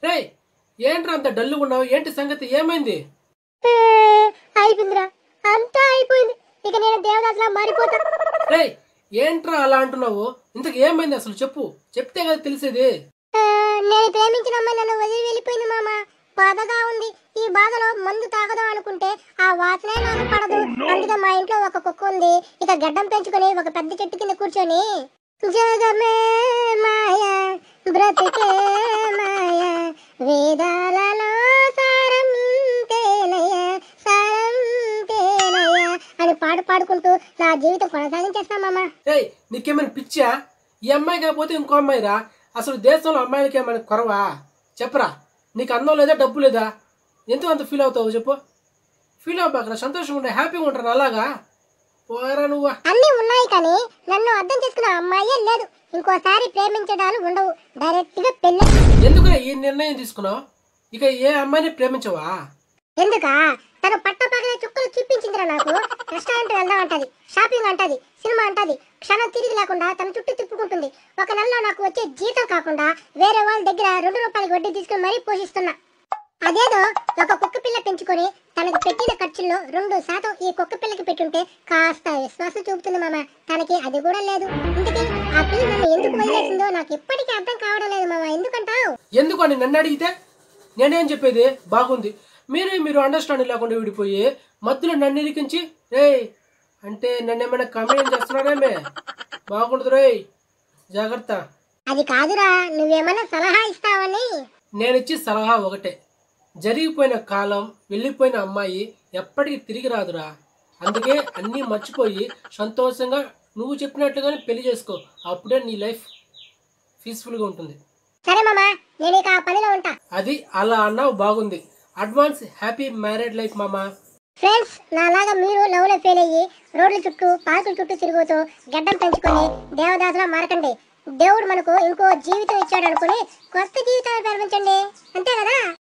రేయ్ ఏంట్రా అంత డల్లుగా ఉన్నావు ఏంటి సంగతి ఏమైంది ఏ, అయిపోయిందిరా అంతా అయిపోయింది ఇక నేను దేవదాసలా మారిపోతా రేయ్ ఏంట్రా అలా అంటున్నావు ఇంతకు ఏమైంది అసలు చెప్పు చెప్తే కదా తెలిసేది ఆ, నేను ప్రేమించిన అమ్మాయి నన్ను వదిలి వెళ్ళిపోయింది మామ బాధగా ఉంది ఈ బాధలో మందు తాగదాం అనుకుంటే ఆ వాసనే నాకు పడదు అందుకే మా ఇంట్లో ఒక కుక్క ఉంది ఇక గడ్డం పెంచుకొని ఒక పెద్ద చెట్టు కింద కూర్చొని జగమే మాయ బ్రతికే మాయ వేదాలలో సారం తేనయ సారం తేనయ అని పాడు పాడుకుంటూ నా జీవితం కొనసాగించేస్తా మామ రేయ్ నీకేమైనా పిచ్చా ఈ అమ్మాయి కాకపోతే ఇంకో అమ్మాయి రా అసలు దేశంలో అమ్మాయిలకి ఏమైనా కొరవా చెప్పరా నీకు అందం లేదా డబ్బు లేదా ఎందుకు అంత ఫీల్ అవుతావు చెప్పు ఫీల్ అవ్వబాకరా సంతోషంగా ఉండే హ్యాపీగా ఉంటాను అలాగా పోరా నువ్వు అన్నీ ఉన్నాయి కానీ నన్ను అర్థం చేసుకున్న అమ్మాయే లేదు ఇంకోసారి ప్రేమించడాలు ఉండవు డైరెక్ట్ గా పెళ్లి ఎందుకు ఈ నిర్ణయం తీసుకున్నావు ఇక ఏ అమ్మాయిని ప్రేమించవా ఎందుక తను పట్ట పగలే చుక్కలు చూపించిందిరా నాకు రెస్టారెంట్ వెళ్దాం అంటది షాపింగ్ అంటది సినిమా అంటది క్షణం తిరిగి లేకుండా తన చుట్టూ తిప్పుకుంటుంది ఒక నెలలో నాకు వచ్చే జీతం కాకుండా వేరే వాళ్ళ దగ్గర రెండు రూపాయలకి వడ్డీ తీసుకుని మరీ పోషిస్తున్నా అదేదో ఒక కుక్క పిల్ల పెంచుకొని తనకి పెట్టిన ఖర్చుల్లో రెండు శాతం ఈ కుక్క పిల్లకి పెట్టుంటే కాస్త విశ్వాసం చూపుతుంది మామ తనకి అది కూడా లేదు ఇంతకీ ఆ పిల్ల నన్ను ఎందుకు వదిలేసిందో నాకు ఇప్పటికీ అర్థం కావడం లేదు మామ ఎందుకంటావు ఎందుకు అని నన్ను అడిగితే నేనేం చెప్పేది బాగుంది మీరే మీరు అండర్స్టాండింగ్ లేకుండా విడిపోయి మధ్యలో నన్ను ఇరికించి రే అంటే నన్ను ఏమైనా కమెంట్ చేస్తున్నారేమే బాగుండదు రేయ్ జాగ్రత్త అది కాదురా నువ్వేమన్నా సలహా ఇస్తావని నేను ఇచ్చే సలహా ఒకటే జరిగిపోయిన కాలం వెళ్ళిపోయిన అమ్మాయి ఎప్పటికీ తిరిగి రాదురా అందుకే అన్నీ మర్చిపోయి సంతోషంగా నువ్వు చెప్పినట్లుగానే పెళ్లి చేసుకో అప్పుడే నీ లైఫ్ పీస్ఫుల్గా ఉంటుంది సరే మామ నేను ఇక ఆ పనిలో ఉంటా అది అలా అన్నావు బాగుంది అడ్వాన్స్ హ్యాపీ మ్యారేడ్ లైఫ్ మామా ఫ్రెండ్స్ నాలాగా మీరు లవ్ లో ఫెయిల్ అయ్యి రోడ్ల చుట్టూ పార్కుల చుట్టూ తిరుగుతూ గడ్డం పెంచుకొని దేవదాసులా మారకండి దేవుడు మనకు ఇంకో జీవితం ఇచ్చాడు అనుకుని కొత్త జీవితాన్ని ప్రారంభించండి అంతే కదా